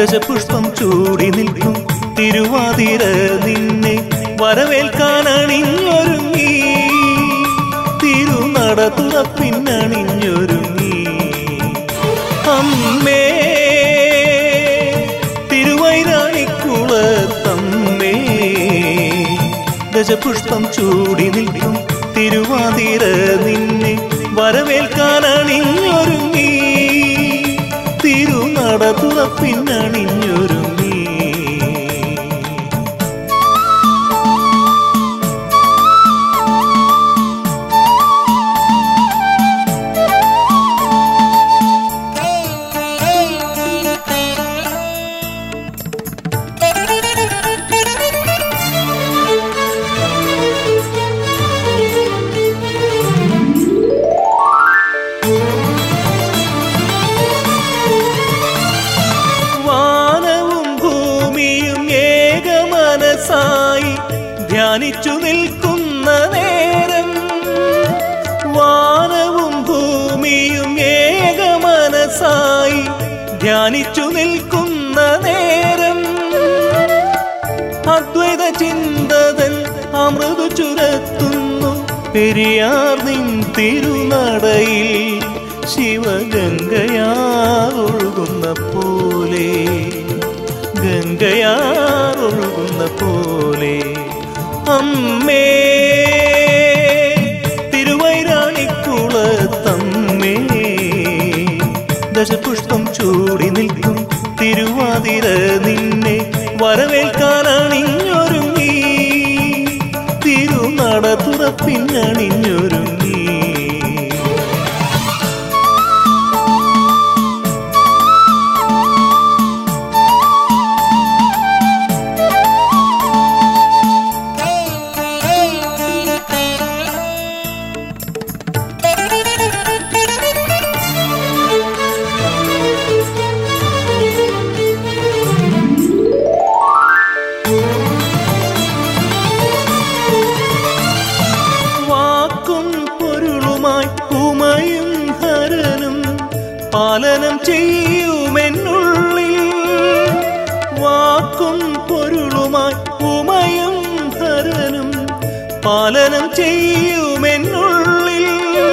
ദശപുഷ്പം ചൂടി നിൽക്കും തിരുവാതിര നിന്നെ വരവേൽക്കാൻ അണിഞ്ഞൊരുങ്ങി തിരുനട തുറപ്പിന്നണിഞ്ഞൊരുങ്ങി അമ്മേ തിരുവൈരാണിക്കുളത്തമ്മേ ദശപുഷ്പം ചൂടി നിൽക്കും തിരുവാതിര നിന്നെ വരവേൽക്കാൻ അണിഞ്ഞൊരുങ്ങി തിരുനട തുറപ്പിന്നണിഞ്ഞൊരുങ്ങി വാനവും ഭൂമിയും ഏകമനസായി ധ്യാനിച്ചു നിൽക്കുന്ന നേരം വാനവും ഭൂമിയും ഏകമനസായി ധ്യാനിച്ചു നിൽക്കുന്ന നേരം അദ്വൈത ചിന്തതൻ അമൃതു ചുരത്തുന്നു പെരിയാർ നിൻ തിരുനടയിൽ ശിവഗംഗയാറൊഴുകുന്ന പോലെ ഗംഗയാറൊഴുകുന്ന പോലെ അമ്മേ തിരുവൈരാണിക്കുളത്തമ്മേ ദശപുഷ്പം ചൂടി നിൽക്കും തിരുവാതിര നിന്നെ വരവേൽക്കാൻ അണിഞ്ഞൊരുങ്ങി തിരുനട തുറപ്പിന്നണിഞ്ഞൊരുങ്ങി വാക്കും പൊരുളുമായി ഉമയും ഹരനും പാലനം ചെയ്യുമെന്നുള്ളിൽ വാക്കും പൊരുളുമായി ഉമയും ഹരനും പാലനം ചെയ്യുമെന്നുള്ളിൽ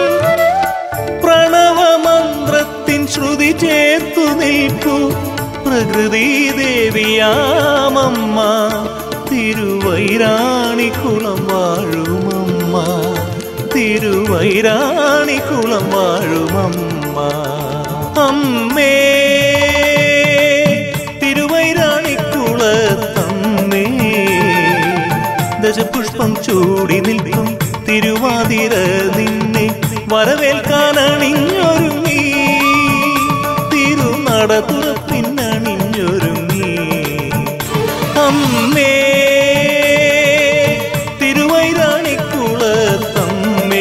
പ്രണവമന്ത്രത്തിൻ ശ്രുതി ചേർത്തു നിൽക്കൂ പ്രകൃതി ദേവിയാമമ്മ തിരുവൈരാണിക്കുളം വാഴുമമ്മ തിരുവൈരാണിക്കുളം വാഴുമമ്മ അമ്മേ തിരുവൈരാണിക്കുളത്തമ്മേ ദശപുഷ്പം ചൂടി നിൽക്കും തിരുവാതിര നിന്നെ വരവേൽക്കാൻ അണിഞ്ഞൊരുങ്ങി തിരുനട തുറപ്പിന്നണിഞ്ഞൊരുങ്ങി അമ്മേ തിരുവൈരാണിക്കുളത്തമ്മേ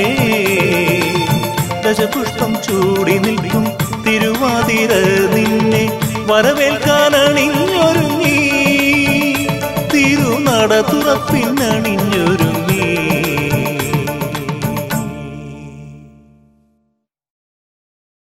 ദശപുഷ്പം ചൂടി നിൽക്കും തിരുവാതിര നിന്നെ വരവേൽക്കാൻ അണിഞ്ഞൊരുങ്ങി തിരുനട തുറപ്പിന്നണി